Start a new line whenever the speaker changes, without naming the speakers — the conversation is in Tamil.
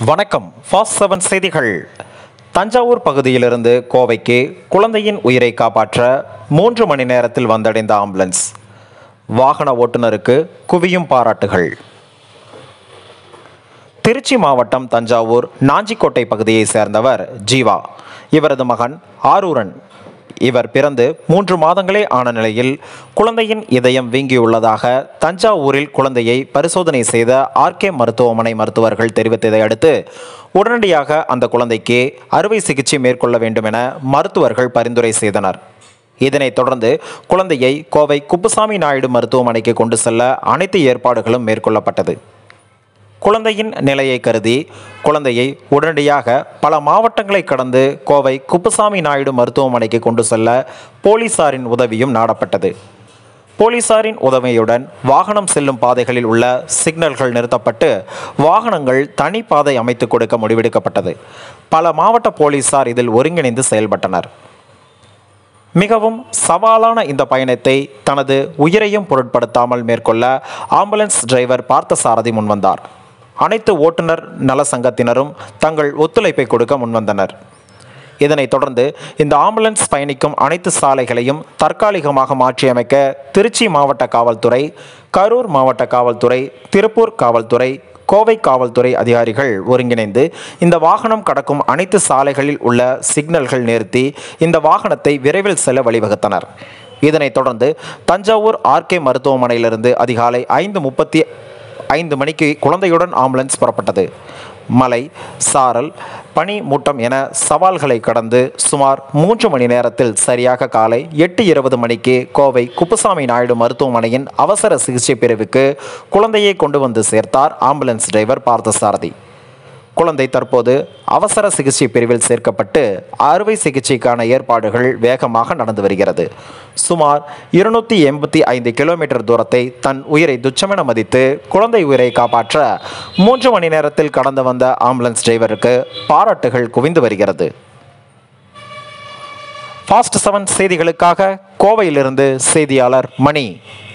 வணக்கம் ஃபாஸ்ட் செவன் செய்திகள் தஞ்சாவூர் பகுதியிலிருந்து கோவைக்கு குழந்தையின் உயிரை காப்பாற்ற மூன்று மணி நேரத்தில் வந்தடைந்த ஆம்புலன்ஸ் வாகன ஓட்டுநருக்கு குவியும் பாராட்டுகள் திருச்சி மாவட்டம் தஞ்சாவூர் நாஞ்சிக்கோட்டை பகுதியை சேர்ந்தவர் ஜீவா இவரது மகன் ஆரூரன் இவர் பிறந்து மூன்று மாதங்களே ஆன நிலையில் குழந்தையின் இதயம் வீங்கியுள்ளதாக தஞ்சாவூரில் குழந்தையை பரிசோதனை செய்த ஆர்கே மருத்துவமனை மருத்துவர்கள் தெரிவித்ததை அடுத்து உடனடியாக அந்த குழந்தைக்கு அறுவை சிகிச்சை மேற்கொள்ள வேண்டும் என மருத்துவர்கள் பரிந்துரை செய்தனர் இதனைத் தொடர்ந்து குழந்தையை கோவை குப்புசாமி நாயுடு மருத்துவமனைக்கு கொண்டு செல்ல அனைத்து ஏற்பாடுகளும் மேற்கொள்ளப்பட்டது குழந்தையின் நிலையை கருதி குழந்தையை உடனடியாக பல மாவட்டங்களை கடந்து கோவை குப்புசாமி நாயுடு மருத்துவமனைக்கு கொண்டு செல்ல போலீசாரின் உதவியும் நாடப்பட்டது போலீசாரின் உதவியுடன் வாகனம் செல்லும் பாதைகளில் உள்ள சிக்னல்கள் நிறுத்தப்பட்டு வாகனங்கள் தனி பாதை அமைத்துக் கொடுக்க முடிவெடுக்கப்பட்டது பல மாவட்ட போலீசார் இதில் ஒருங்கிணைந்து செயல்பட்டனர் மிகவும் சவாலான இந்த பயணத்தை தனது உயிரையும் பொருட்படுத்தாமல் மேற்கொள்ள ஆம்புலன்ஸ் டிரைவர் பார்த்தசாரதி முன்வந்தார் அனைத்து ஓட்டுநர் நல சங்கத்தினரும் தங்கள் ஒத்துழைப்பை கொடுக்க முன்வந்தனர் இதனைத் தொடர்ந்து இந்த ஆம்புலன்ஸ் பயணிக்கும் அனைத்து சாலைகளையும் தற்காலிகமாக மாற்றியமைக்க திருச்சி மாவட்ட காவல்துறை கரூர் மாவட்ட காவல்துறை திருப்பூர் காவல்துறை கோவை காவல்துறை அதிகாரிகள் ஒருங்கிணைந்து இந்த வாகனம் கடக்கும் அனைத்து சாலைகளில் உள்ள சிக்னல்கள் நிறுத்தி இந்த வாகனத்தை விரைவில் செல்ல வழிவகுத்தனர் இதனைத் தொடர்ந்து தஞ்சாவூர் ஆர்கே மருத்துவமனையிலிருந்து அதிகாலை ஐந்து முப்பத்தி ஐந்து மணிக்கு குழந்தையுடன் ஆம்புலன்ஸ் புறப்பட்டது மலை சாரல் பனி மூட்டம் என சவால்களை கடந்து சுமார் மூன்று மணி நேரத்தில் சரியாக காலை எட்டு இருபது மணிக்கு கோவை குப்புசாமி நாயுடு மருத்துவமனையின் அவசர சிகிச்சை பிரிவுக்கு குழந்தையை கொண்டு வந்து சேர்த்தார் ஆம்புலன்ஸ் டிரைவர் பார்த்தசாரதி குழந்தை தற்போது அவசர சிகிச்சை பிரிவில் சேர்க்கப்பட்டு அறுவை சிகிச்சைக்கான ஏற்பாடுகள் வேகமாக நடந்து வருகிறது சுமார் இருநூத்தி எண்பத்தி ஐந்து கிலோமீட்டர் தூரத்தை தன் உயிரை துச்சமென மதித்து குழந்தை உயிரை காப்பாற்ற மூன்று மணி நேரத்தில் கடந்து வந்த ஆம்புலன்ஸ் டிரைவருக்கு பாராட்டுகள் குவிந்து வருகிறது ஃபாஸ்ட் செவன் செய்திகளுக்காக கோவையிலிருந்து செய்தியாளர் மணி